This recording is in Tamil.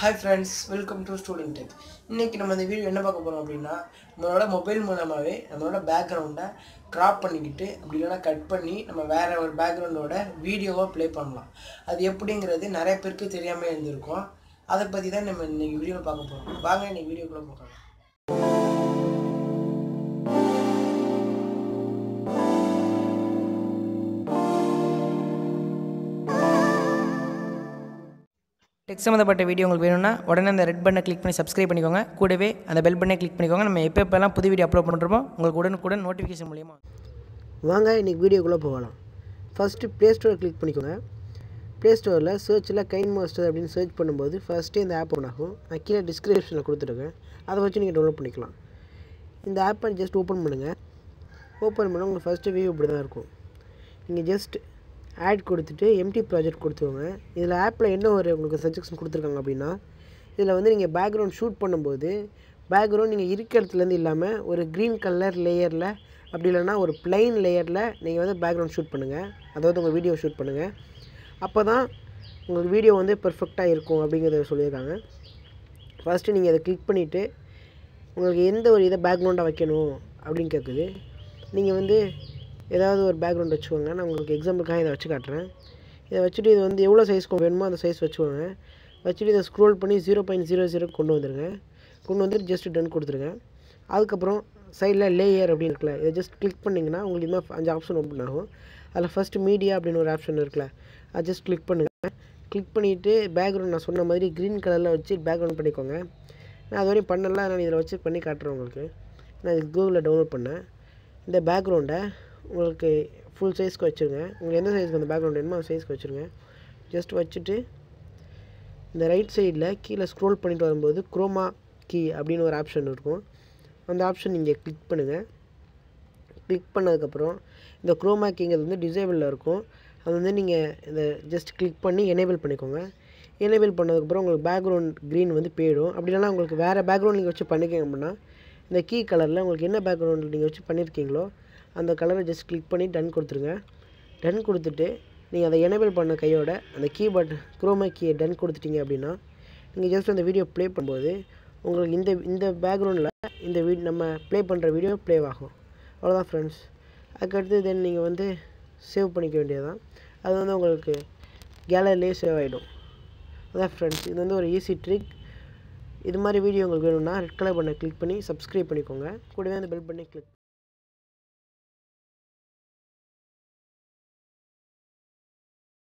hi friends welcome to Student Tech இன்றைக்கி நம்ம இந்த வீடியோ என்ன பார்க்க போகிறோம் அப்படின்னா நம்மளோட மொபைல் மூலமாகவே நம்மளோட பேக்ரவுண்டை க்ராப் பண்ணிக்கிட்டு அப்படி இல்லைன்னா கட் பண்ணி நம்ம வேறு ஒரு பேக்ரவுண்டோட வீடியோவாக ப்ளே பண்ணலாம் அது எப்படிங்கிறது நிறைய பேருக்கு தெரியாமல் இருந்திருக்கும் அதை பற்றி தான் நம்ம இன்னைக்கு வீடியோவில் பார்க்க போகிறோம் வாங்க இன்னைக்கு வீடியோக்குள்ளே பார்க்கலாம் டெக் சம்மந்தப்பட்ட வீடியோ உங்களுக்கு வேணும்னா உடனே அந்த ரெட் பட்டனை கிளிக் பண்ணி சப்ஸ்கிரைப் பண்ணிக்கோங்க கூடவே அந்த பெல் பட்டனை கிளிக் பண்ணிக்கோங்க நம்ம எப்போ எப்போல்லாம் புது வீடியோ அப்லோட் பண்ணுறோமோ உங்களுக்கு உடனுக்குடன் நோட்டிஃபிகேஷன் மூலியமாக வாங்க இன்றைக்கி வீடியோக்குள்ளே போகலாம் ஃபஸ்ட்டு ப்ளே ஸ்டோர் கிளிக் பண்ணிக்கோங்க ப்ளே ஸ்டோரில் சர்ச்சில் கைன் மாஸ்டர் அப்படின்னு சர்ச் பண்ணும்போது ஃபஸ்ட்டு இந்த ஆப் ஒன் ஆகும் நான் கீழே டிஸ்கிரிப்ஷனில் கொடுத்துருக்கேன் அதை வச்சு நீங்கள் டவுன்லோட் பண்ணிக்கலாம் இந்த ஆப்பை ஜஸ்ட் ஓப்பன் பண்ணுங்கள் ஓப்பன் பண்ணால் உங்களுக்கு ஃபஸ்ட்டு வியூ இப்படி தான் இருக்கும் நீங்கள் ஜஸ்ட் ஆட் கொடுத்துட்டு எம்டி ப்ராஜெக்ட் கொடுத்துருவாங்க இதில் ஆப்பில் என்ன ஒரு உங்களுக்கு சஜஷன் கொடுத்துருக்காங்க அப்படின்னா இதில் வந்து நீங்கள் பேக்ரவுண்ட் ஷூட் பண்ணும்போது பேக்ரவுண்ட் நீங்கள் இருக்க இடத்துலேருந்து இல்லாமல் ஒரு க்ரீன் கலர் லேயரில் அப்படி இல்லைன்னா ஒரு பிளைன் லேயரில் நீங்கள் வந்து பேக்ரவுண்ட் ஷூட் பண்ணுங்கள் அதாவது உங்கள் வீடியோ ஷூட் பண்ணுங்கள் அப்போ தான் உங்களுக்கு வீடியோ வந்து பெர்ஃபெக்டாக இருக்கும் அப்படிங்கிறத சொல்லியிருக்காங்க ஃபஸ்ட்டு நீங்கள் அதை கிளிக் பண்ணிவிட்டு உங்களுக்கு எந்த ஒரு இதை பேக்ரவுண்டாக வைக்கணும் அப்படின்னு கேட்குது நீங்கள் வந்து ஏதாவது ஒரு பேக்ரவுண்ட் வச்சுக்கோங்க நான் உங்களுக்கு எக்ஸாம்பிளுக்காக இதை வச்சு காட்டுறேன் இதை வச்சுட்டு இது வந்து எவ்வளோ சைஸ்க்கு வேணுமோ அந்த சைஸ் வச்சுக்கோங்க வச்சுட்டு இதை ஸ்க்ரோல் பண்ணி ஜீரோ பாயிண்ட் ஜீரோ ஜீரோ கொண்டு வந்துருங்க கொண்டு வந்துட்டு ஜஸ்ட் டன் கொடுத்துருங்க அதுக்கப்புறம் சைடில் லேயர் அப்படின்னு இருக்குல்ல இதை ஜஸ்ட் கிளிக் பண்ணிங்கன்னா உங்களுக்கு இது மாதிரி அஞ்சு ஆப்ஷன் ஓப்பன் ஆகும் அதில் ஃபஸ்ட்டு மீடியா அப்படின்னு ஒரு ஆப்ஷன் இருக்குல்ல அதை ஜஸ்ட் கிளிக் பண்ணுங்கள் கிளிக் பண்ணிவிட்டு பேக்ரவுண்ட் நான் சொன்ன மாதிரி க்ரீன் கலரில் வச்சு பேக்ரவுண்ட் பண்ணிக்கோங்க நான் அது வரையும் பண்ணல அதனால் இதில் வச்சு பண்ணி காட்டுறேன் உங்களுக்கு நான் இது கூகுளில் டவுன்லோட் பண்ணேன் இந்த பேக்ரவுண்டை உங்களுக்கு ஃபுல் சைஸ்க்கு வச்சுருங்க உங்களுக்கு எந்த சைஸ்க்கு அந்த பேக்ரவுண்ட் வேணுமோ அந்த சைஸ்க்கு வச்சுருங்க ஜஸ்ட் வச்சுட்டு இந்த ரைட் சைடில் கீழே ஸ்க்ரோல் பண்ணிட்டு வரும்போது குரோமா கீ அப்படின்னு ஒரு ஆப்ஷன் இருக்கும் அந்த ஆப்ஷன் நீங்கள் கிளிக் பண்ணுங்கள் கிளிக் பண்ணதுக்கப்புறம் இந்த குரோமா கீங்கிறது வந்து டிசேபிளில் இருக்கும் அது வந்து நீங்கள் இந்த ஜஸ்ட் கிளிக் பண்ணி எனேபிள் பண்ணிக்கோங்க எனேபிள் பண்ணதுக்கப்புறம் உங்களுக்கு பேக்ரவுண்ட் க்ரீன் வந்து போயிடும் அப்படி இல்லைனா உங்களுக்கு வேறு பேக்ரவுண்ட் நீங்கள் வச்சு பண்ணிக்கிங்க அப்படின்னா இந்த கீ கலரில் உங்களுக்கு என்ன பேக்ரவுண்ட் நீங்கள் வச்சு பண்ணியிருக்கீங்களோ அந்த கலரை ஜஸ்ட் கிளிக் பண்ணி டன் கொடுத்துருங்க டன் கொடுத்துட்டு நீங்கள் அதை எனேபிள் பண்ண கையோட அந்த கீ பட் குரோமா கீயை டன் கொடுத்துட்டீங்க அப்படின்னா நீங்கள் ஜஸ்ட் அந்த வீடியோ ப்ளே பண்ணும்போது உங்களுக்கு இந்த இந்த பேக்ரவுண்டில் இந்த வீ நம்ம ப்ளே பண்ணுற வீடியோ ப்ளே ஆகும் அவ்வளோதான் ஃப்ரெண்ட்ஸ் அதுக்கடுத்து தென் நீங்கள் வந்து சேவ் பண்ணிக்க வேண்டியதுதான் அது வந்து உங்களுக்கு கேலரிலே சேவ் ஆகிடும் அதான் ஃப்ரெண்ட்ஸ் இது வந்து ஒரு ஈஸி ட்ரிக் இது மாதிரி வீடியோ உங்களுக்கு வேணும்னா ரெட் கலர் பண்ண கிளிக் பண்ணி சப்ஸ்கிரைப் பண்ணிக்கோங்க கூடவே அந்த பெல் பண்ணி கிளிக்